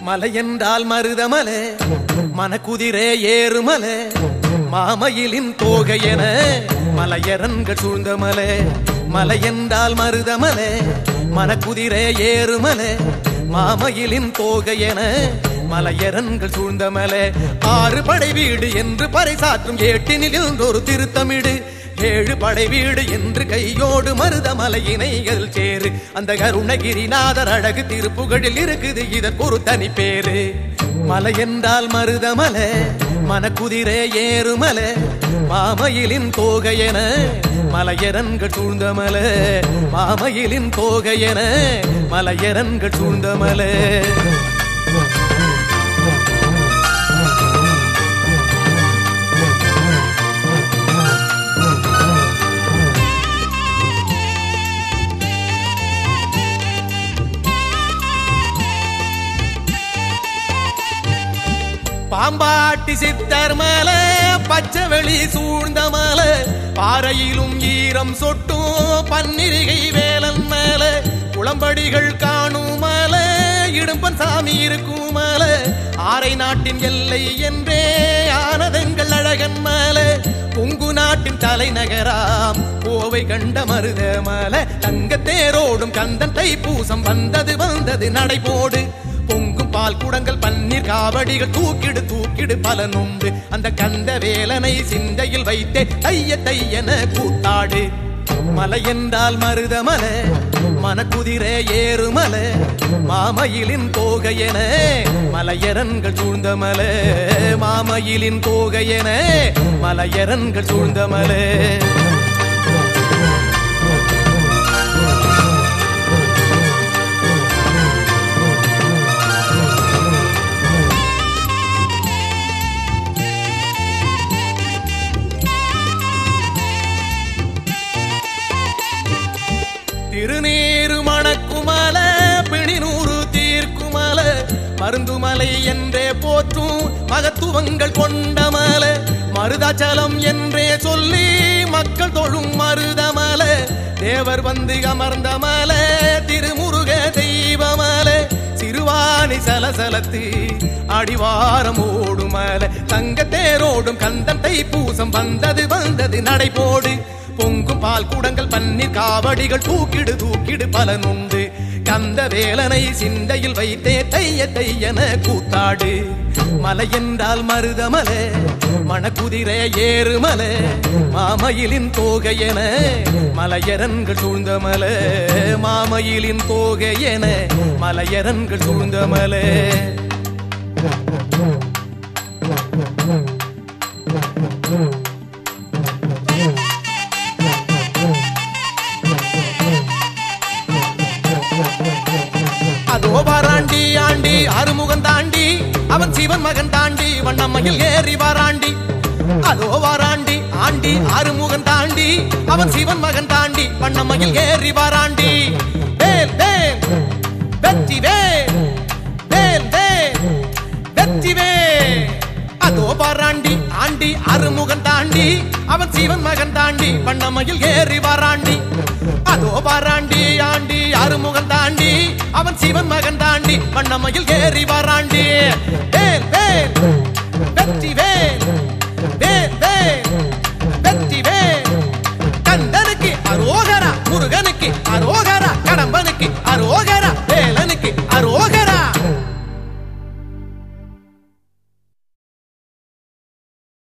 மலை என்றால் மருதமலை மனக்குதிரே ஏறுமலை மாமயிலின் தோகையென மலையரன்கள் சூழ்ந்த மலை மலை என்றால் மருதமலை மனக்குதிரே ஏறுமலை மாமயிலின் தோகையென மலையரன்கள் சூழ்ந்த மலை ஆறு படை வீடு என்று பறைசாற்றும் ஏட்டினில் ஒரு திருத்தமிடு ஏழு படை வீடு என்று கையோடு மருதமலையினை அதில் சேரு அந்த கருணகிரிநாதர் அழகு திருப்புகழில் இருக்குது இதற்கு ஒரு தனி பேரு மலை என்றால் மருதமலை மனக்குதிரே ஏறுமலை மாமயிலின் தோகையென மலையரன்கள் சூழ்ந்த மலை மாமயிலின் தோகையென மலையரன்கள் சூழ்ந்த மலை பாம்பாட்டி சித்தர் மேல பச்சை வெளி சூழ்ந்த மேல பாறையிலும் ஈரம் சொட்டும் பன்னிரிகை வேலன் மேல குளம்படிகள் காணும் மேல இடும்பன் சாமி இருக்கும் மேல ஆரை நாட்டின் எல்லை என்றே ஆனதங்கள் அழகன் மேல பொங்கு நாட்டின் தலைநகராம் கோவை கண்ட மருத மல தங்கத்தேரோடும் கந்தன் தைப்பூசம் வந்தது வந்தது நடைபோடு பொங்கும் பால் குடங்கள் பன்னீர் காவடிகள் தூக்கிடு தூக்கிடு பலனுண்டு அந்த கந்த வேலனை சிந்தையில் வைத்தே தைய தையன கூத்தாடு மலை என்றால் மருதமலை மனக்குதிரே ஏறுமலை மாமயிலின் தோகையென மலையரன்கள் சூழ்ந்த மலை மாமயிலின் தோகையென மலையரன்கள் சூழ்ந்த மலை திருநீரு மணக்குமல பிணிநூறு தீர்க்குமல மருந்துமலை என்றே போற்றும் மகத்துவங்கள் கொண்ட மல மருதாச்சலம் என்றே சொல்லி மக்கள் தொழும் மருதமல தேவர் வந்து அமர்ந்த மல திருமுருக தெய்வமல சிறுவாணி சலசலத்து அடிவாரம் ஓடுமல தங்க தேரோடும் கந்தன் தைப்பூசம் வந்தது வந்தது நடைபோடு பொங்கும் பால் குடங்கள் பன்னீர் காவடிகள் தூக்கிடு தூக்கிடு பலனுண்டு கந்த வேலனை சிந்தையில் வைத்தே தைய தையன கூத்தாடு மலை என்றால் மருதமலை மணக்குதிரை ஏறுமலை மாமயிலின் தோகையென மலையரன்கள் சூழ்ந்த மலை மாமயிலின் தோகையென மலையரன்கள் சூழ்ந்த மலை அதோ வாராண்டி ஆண்டி அறுமுகன் தாண்டி அவன் சிவன் மகன் தாண்டி வண்ணம்மையில் ஏறி வாராண்டி அதோ வாராண்டி ஆண்டி அறுமுகன் தாண்டி அவன் சிவன் மகன் தாண்டி வண்ணம்மையில் ஏறி வாராண்டி வேல் வேல் வெற்றி வேல் வேல் வேல் வெற்றி வேல் அதோ பாராண்டி ஆண்டி அறுமுகன் தாண்டி அவன் சிவன் மகன் தாண்டி வண்ணமையில் ஏறி வாராண்டி அதோ பாராண்டி ஆண்டி அறுமுகன் தாண்டி அவன் சிவன் மகன் தாண்டி வண்ணமையில் ஏறி வாராண்டி வேல் வேல் வெற்றி வேல் வேல் வேல் வெற்றி வேல் கந்தனுக்கு அரோகரா முருகனுக்கு அரோகரா கடம்பனுக்கு அரோகரா வேலனுக்கு அரோகரா